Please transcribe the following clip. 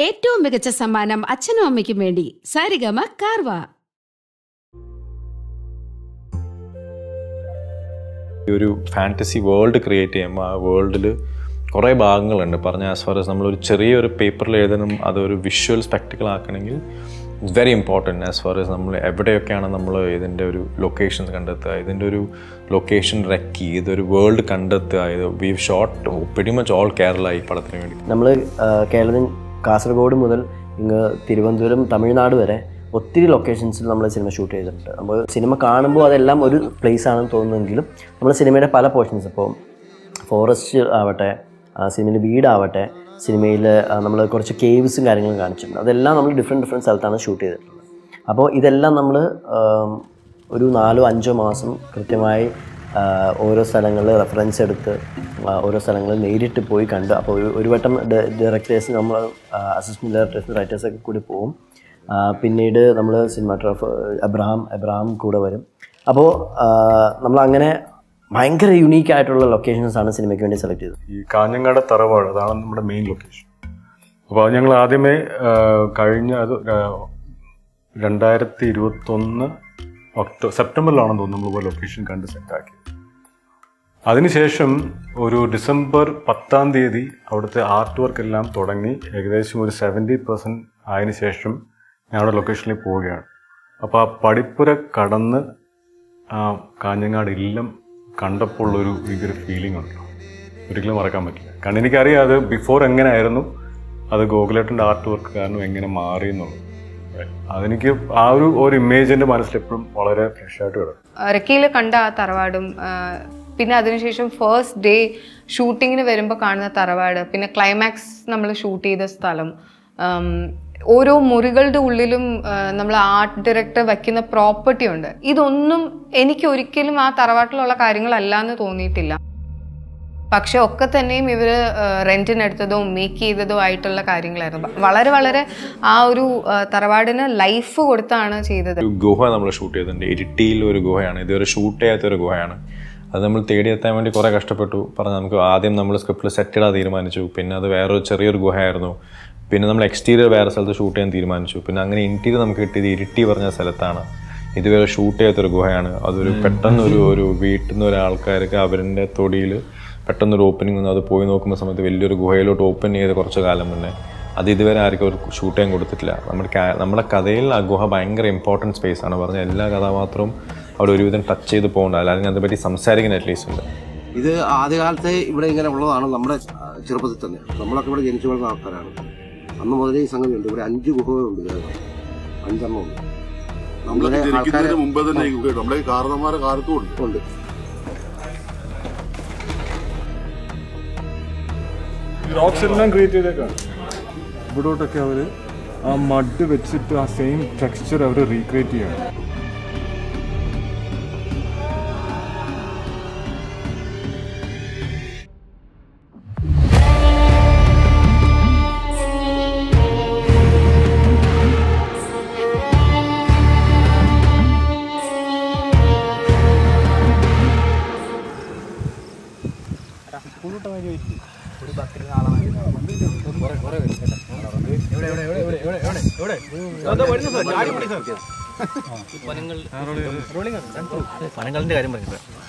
ഏറ്റവും മികച്ച സമ്മാനം അച്ഛനും അമ്മയ്ക്കും വേണ്ടി സാരിഗമ കാർവ ഈ ഒരു ഫാൻറ്റസി വേൾഡ് ക്രിയേറ്റ് ചെയ്യുമ്പോൾ ആ വേൾഡിൽ കുറേ ഭാഗങ്ങളുണ്ട് പറഞ്ഞ ആസ് ഫാർ എസ് നമ്മളൊരു ചെറിയൊരു പേപ്പറിൽ എഴുതണം അതൊരു വിഷ്വൽ സ്പെക്ടിക്കൽ ആക്കണമെങ്കിൽ it's very important as far as നമ്മൾ എവിടെയൊക്കെയാണ് നമ്മൾ ഇതിൻ്റെ ഒരു ലൊക്കേഷൻസ് കണ്ടെത്തുക ഇതിൻ്റെ ഒരു ലൊക്കേഷൻ റെക്കി ഇതൊരു വേൾഡ് കണ്ടെത്തുക ഇത് we shot very much all Kerala ഈ പടത്തിന് വേണ്ടി നമ്മൾ കേരളത്തിൽ കാസർഗോഡ് മുതൽ ഇങ്ങ് തിരുവനന്തപുരം തമിഴ്നാട് വരെ ഒത്തിരി ലൊക്കേഷൻസിൽ നമ്മൾ സിനിമ ഷൂട്ട് ചെയ്തിട്ടുണ്ട് നമ്മൾ സിനിമ കാണുമ്പോൾ അതെല്ലാം ഒരു പ്ലേസ് ആണെന്ന് തോന്നുമെങ്കിലും നമ്മൾ സിനിമയുടെ പല പോർഷൻസ് ഇപ്പോൾ ഫോറസ്റ്റ് ആവട്ടെ സിനിമയിൽ വീടാവട്ടെ സിനിമയിൽ നമ്മൾ കുറച്ച് കേവ്സും കാര്യങ്ങളും കാണിച്ചിട്ടുണ്ട് അതെല്ലാം നമ്മൾ ഡിഫറെൻറ്റ് ഡിഫറെൻറ്റ് സ്ഥലത്താണ് ഷൂട്ട് ചെയ്തിട്ടുള്ളത് അപ്പോൾ ഇതെല്ലാം നമ്മൾ ഒരു നാലോ അഞ്ചോ മാസം കൃത്യമായി ആ, ഓരോ സ്ഥലങ്ങളിൽ റെഫറൻസ് എടുത്ത് ആ, ഓരോ സ്ഥലങ്ങളിൽ നേരിട്ട് പോയി കണ്ട് അപ്പോൾ ഒരു ഒരു വട്ടം ഡയറക്ടേഴ്സ് നമ്മൾ അസിസ്റ്റൻറ്റ് ഡയറക്ടേഴ്സ് റൈറ്റേഴ്സൊക്കെ കൂടി പോകും ആ, പിന്നീട് നമ്മൾ സിനിമാറ്റോഗ്രാഫർ എബ്രഹാം എബ്രഹാം കൂടെ വരും അപ്പോൾ നമ്മൾ അങ്ങനെ ഭയങ്കര യുണീക്ക് ആയിട്ടുള്ള ലൊക്കേഷൻസ് ആണ് സിനിമയ്ക്ക് വേണ്ടി സെലക്ട് ചെയ്തത് ഈ കാഞ്ഞങ്ങാട് തറവാട് അതാണ് നമ്മുടെ മെയിൻ ലൊക്കേഷൻ അപ്പോൾ അത് ഞങ്ങൾ ആദ്യമേ ആ, കഴിഞ്ഞ അത് ആ, രണ്ടായിരത്തി ഇരുപത്തൊന്ന് ഒക്ടോ സെപ്റ്റംബറിലാണെന്ന് തോന്നുന്നു നമ്മൾ പോയി ലൊക്കേഷൻ കണ്ട് സെറ്റാക്കി അതിനുശേഷം ഒരു ഡിസംബർ പത്താം തീയതി അവിടുത്തെ ആർട്ട് വർക്ക് എല്ലാം തുടങ്ങി ഏകദേശം ഒരു സെവൻറ്റി പെർസെൻറ്റ് ആയതിനു ശേഷം ഞാൻ അവിടെ ലൊക്കേഷനിൽ പോവുകയാണ് അപ്പോൾ ആ പടിപ്പുര കടന്ന് ആ കാഞ്ഞങ്ങാട് ഇല്ലം കണ്ടപ്പോൾ ഉള്ളൊരു എനിക്കൊരു ഫീലിംഗ് ഉണ്ട് ഒരിക്കലും മറക്കാൻ പറ്റില്ല കാരണം എനിക്കറിയാം അത് ബിഫോർ എങ്ങനെയായിരുന്നു അത് ഗോകുലേട്ടൻ്റെ ആർട്ട് വർക്ക് കാരണം എങ്ങനെ മാറി എന്നുള്ളത് അതെനിക്ക് ആ ഒരു ഒരു ഇമേജ് എൻ്റെ മനസ്സിൽ എപ്പോഴും വളരെ ഫ്രഷ് ആയിട്ട് കിടക്കും റക്കിയിൽ കണ്ട ആ തറവാടും ആ, പിന്നെ അതിനുശേഷം ഫസ്റ്റ് ഡേ ഷൂട്ടിങ്ങിന് വരുമ്പോൾ കാണുന്ന തറവാട് പിന്നെ ക്ലൈമാക്സ് നമ്മൾ ഷൂട്ട് ചെയ്ത സ്ഥലം ഉം, ഓരോ മുറികളുടെ ഉള്ളിലും നമ്മൾ ആർട്ട് ഡയറക്ടർ വയ്ക്കുന്ന പ്രോപ്പർട്ടി ഉണ്ട് ഇതൊന്നും എനിക്ക് ഒരിക്കലും ആ തറവാട്ടിലുള്ള കാര്യങ്ങളല്ല എന്ന് തോന്നിയിട്ടില്ല പക്ഷെ ഒക്കെ തന്നെയും ഇവർ റെന്റിനെടുത്തതോ മേക്ക് ചെയ്തതോ ആയിട്ടുള്ള കാര്യങ്ങളായിരുന്നു വളരെ വളരെ ആ ഒരു ആ, തറവാടിന് ലൈഫ് കൊടുത്താണ് ചെയ്തത് ഒരു ഗുഹ നമ്മൾ ഷൂട്ട് ചെയ്തിട്ടുണ്ട് ഇരിട്ടിയിൽ ഒരു ഗുഹയാണ് ഇതുവരെ ഷൂട്ട് ചെയ്യാത്ത ഒരു ഗുഹയാണ് അത് നമ്മൾ തേടിയെത്താൻ വേണ്ടി കുറേ കഷ്ടപ്പെട്ടു പറഞ്ഞ് നമുക്ക് ആദ്യം നമ്മൾ സ്ക്രിപ്റ്റിൽ സെറ്റ് ഇടാൻ തീരുമാനിച്ചു പിന്നെ അത് വേറൊരു ചെറിയൊരു ഗുഹയായിരുന്നു പിന്നെ നമ്മൾ എക്സ്റ്റീരിയർ വേറെ സ്ഥലത്ത് ഷൂട്ട് ചെയ്യാൻ തീരുമാനിച്ചു പിന്നെ അങ്ങനെ ഇൻറ്റീരിയർ നമുക്ക് കിട്ടിയത് ഇരിട്ടി പറഞ്ഞ സ്ഥലത്താണ് ഇതുവരെ ഷൂട്ട് ചെയ്യാത്തൊരു ഗുഹയാണ് അതൊരു പെട്ടെന്ന് ഒരു ഒരു വീട്ടിൽ നിന്ന് ഒരാൾക്കാർക്ക് അവരുടെ തൊടിയിൽ പെട്ടെന്നൊരു ഓപ്പണിംഗ് വന്നു അത് പോയി നോക്കുമ്പോൾ സമയത്ത് വലിയൊരു ഗുഹയിലോട്ട് ഓപ്പൺ ചെയ്ത് കുറച്ച് കാലം മുന്നേ അത് ഇതുവരെ ആർക്കും ഒരു ഷൂട്ട് ചെയ്യാൻ കൊടുത്തിട്ടില്ല നമ്മുടെ കാ- നമ്മുടെ കഥയിൽ ആ ഗുഹ ഭയങ്കര ഇമ്പോർട്ടൻറ്റ് സ്പേസ് ആണ് പറഞ്ഞ എല്ലാ കഥാപാത്രവും അവിടെ ഒരുവിധം ടച്ച് ചെയ്ത് പോകണ്ട അല്ലെങ്കിൽ അതിനെപ്പറ്റി സംസാരിക്കാൻ അറ്റ്ലീസ്റ്റ് ഉണ്ട് ഇത് ആദ്യകാലത്തെ ഇവിടെ ഇങ്ങനെ ഉള്ളതാണ് നമ്മുടെ ആ, ചെറുപ്പത്തിൽ തന്നെ നമ്മളൊക്കെ ഇവിടെ ജനിച്ചു വളർന്ന ആൾക്കാരാണ് അന്ന് മുതലേ ഈ സംഗതി ഉണ്ട് ഇവിടെ അഞ്ച് ഗുഹകളുണ്ട് ഇതിനകം. അഞ്ചെണ്ണം ഉണ്ട് നമ്മളൊക്കെ ഇവിടെ ആൾക്കാരെ ജനിക്കുന്നതിന് മുമ്പേ തന്നെ ഈ ഗുഹയുണ്ട് നമ്മുടെ ഈ കാരണന്മാരെ കാലത്തും ഉണ്ട് ഉണ്ട് റോക്സ് എല്ലാം ക്രിയേറ്റ് ചെയ്തേക്കാണ് ഇവിടോട്ടൊക്കെ അവർ ആ മഡ് വെച്ചിട്ട് ആ സെയിം ടെക്സ്ചർ അവർ റീക്രിയേറ്റ് ചെയ്യാണ് പനങ്ങളുടെ കാര്യം പറഞ്ഞത്